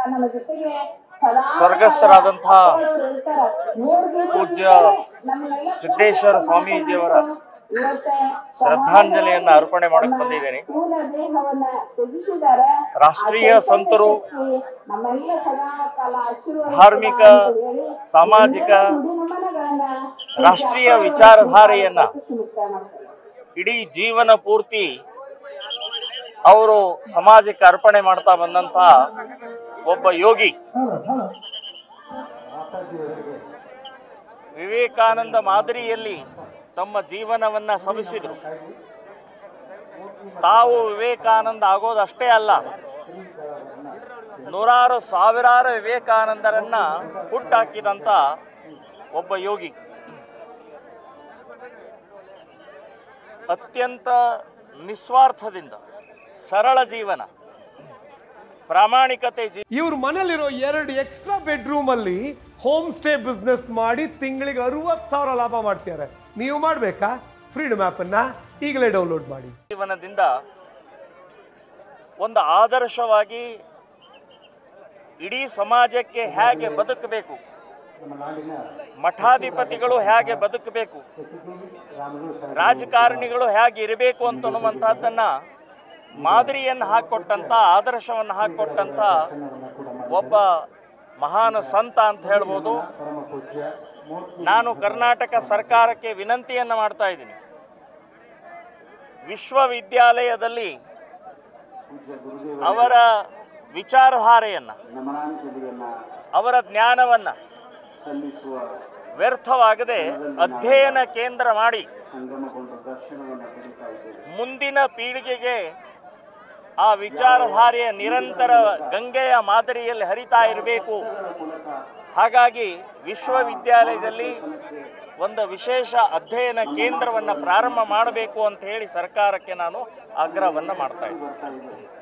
ನಮ್ಮ ಜೊತೆಗೆ ಸದಾ ಸ್ವರ್ಗಸ್ಥರಾದಂತಹ ಕಾಪಾಡೋರು ಇರ್ತಾರ. ಮೂರ್ ದಿನ ಪೂಜ್ಯ ನಮ್ಮೆಲ್ಲ ಸಿದ್ದೇಶ್ವರ ಸ್ವಾಮೀಜಿಯವರ ಇವತ್ತೇ ಶ್ರದ್ಧಾಂಜಲಿಯನ್ನ ಅರ್ಪಣೆ ಮಾಡಕ್ ಬಂದಿದ್ದೇನೆ ಸ್ಥೂಲ ದೇಹವನ್ನ ತ್ಯಜಿಸಿದ್ದಾರೆ ರಾಷ್ಟ್ರೀಯ ಸಂತರು ನಮ್ಮೆಲ್ಲ ಸದಾ ಕಾಲ ಆಶೀರ್ವಾದ ಧಾರ್ಮಿಕ ಅಂತ ಹೇಳಿ ಸಾಮಾಜಿಕ ನುಡಿನಮನಗಳನ್ನ ರಾಷ್ಟ್ರೀಯ ವಿಚಾರಧಾರೆಯನ್ನ ಮುಕ್ತಾಯ ಮಾಡ್ತಾರೆ ಇಡೀ ಜೀವನ ಪೂರ್ತಿ ಅವರು ಸಮಾಜಕ್ಕೆ ಅರ್ಪಣೆ ಮಾಡ್ತಾ ಬಂದಂತ ಒಬ್ಬ ಯೋಗಿ ವಿವೇಕಾನಂದ ಮಾದರಿಯಲ್ಲಿ ತಮ್ಮ ಜೀವನವನ್ನ ಸವಿಸಿದ್ರು ತಾವು ವಿವೇಕಾನಂದ ಆಗೋದಷ್ಟೇ ಅಲ್ಲ ನೂರಾರು ಸಾವಿರಾರು ವಿವೇಕಾನಂದರನ್ನ ಹುಟ್ಟಾಕಿದಂತ ಒಬ್ಬ ಯೋಗಿ ಅತ್ಯಂತ ನಿಸ್ವಾರ್ಥದಿಂದ ಸರಳ ಜೀವನ ಪ್ರಾಮಾಣಿಕತೆ ಜೀ ಇವ್ರ ಮನೇಲಿರೋ ಎರಡು ಎಕ್ಸ್ಟ್ರಾ ಬೆಡ್ರೂಮ್ ಅಲ್ಲಿ ಹೋಮ್ ಸ್ಟೇ ಬಿಸ್ನೆಸ್ ಮಾಡಿ ತಿಂಗಳಿಗೆ ಅರವತ್ತು ಸಾವಿರ ಲಾಭ ಮಾಡ್ತಿದ್ದಾರೆ ನೀವು ಮಾಡಬೇಕಾ ಫ್ರೀಡಮ್ ಅನ್ನ ಈಗಲೇ ಡೌನ್ಲೋಡ್ ಮಾಡಿ ಜೀವನದಿಂದ ಒಂದು ಆದರ್ಶವಾಗಿ ಇಡೀ ಸಮಾಜಕ್ಕೆ ಹೇಗೆ ಬದುಕಬೇಕು ಮಠಾಧಿಪತಿಗಳು ಹೇಗೆ ಬದುಕಬೇಕು ರಾಜಕಾರಣಿಗಳು ಹೇಗೆ ಇರಬೇಕು ಅಂತ ಅನ್ನುವಂಥದ್ದನ್ನ ಮಾದರಿಯನ್ನು ಹಾಕೊಟ್ಟಂತ ಆದರ್ಶವನ್ನು ಹಾಕೊಟ್ಟಂತ ಒಬ್ಬ ಮಹಾನ್ ಸಂತ ಅಂತ ಹೇಳ್ಬೋದು ನಾನು ಕರ್ನಾಟಕ ಸರ್ಕಾರಕ್ಕೆ ವಿನಂತಿಯನ್ನು ಮಾಡ್ತಾ ಇದ್ದೀನಿ ವಿಶ್ವವಿದ್ಯಾಲಯದಲ್ಲಿ ಅವರ ವಿಚಾರಧಾರೆಯನ್ನ ಅವರ ಜ್ಞಾನವನ್ನ ವ್ಯರ್ಥವಾಗದೆ ಅಧ್ಯಯನ ಕೇಂದ್ರ ಮಾಡಿ ಮುಂದಿನ ಪೀಳಿಗೆಗೆ ಆ ವಿಚಾರಧಾರೆಯ ನಿರಂತರ ಗಂಗೆಯ ಮಾದರಿಯಲ್ಲಿ ಹರಿತಾ ಇರಬೇಕು ಹಾಗಾಗಿ ವಿಶ್ವವಿದ್ಯಾಲಯದಲ್ಲಿ ಒಂದು ವಿಶೇಷ ಅಧ್ಯಯನ ಕೇಂದ್ರವನ್ನು ಪ್ರಾರಂಭ ಮಾಡಬೇಕು ಅಂತ ಹೇಳಿ ಸರ್ಕಾರಕ್ಕೆ ನಾನು ಆಗ್ರಹವನ್ನು ಮಾಡ್ತಾ ಇದ್ದೀನಿ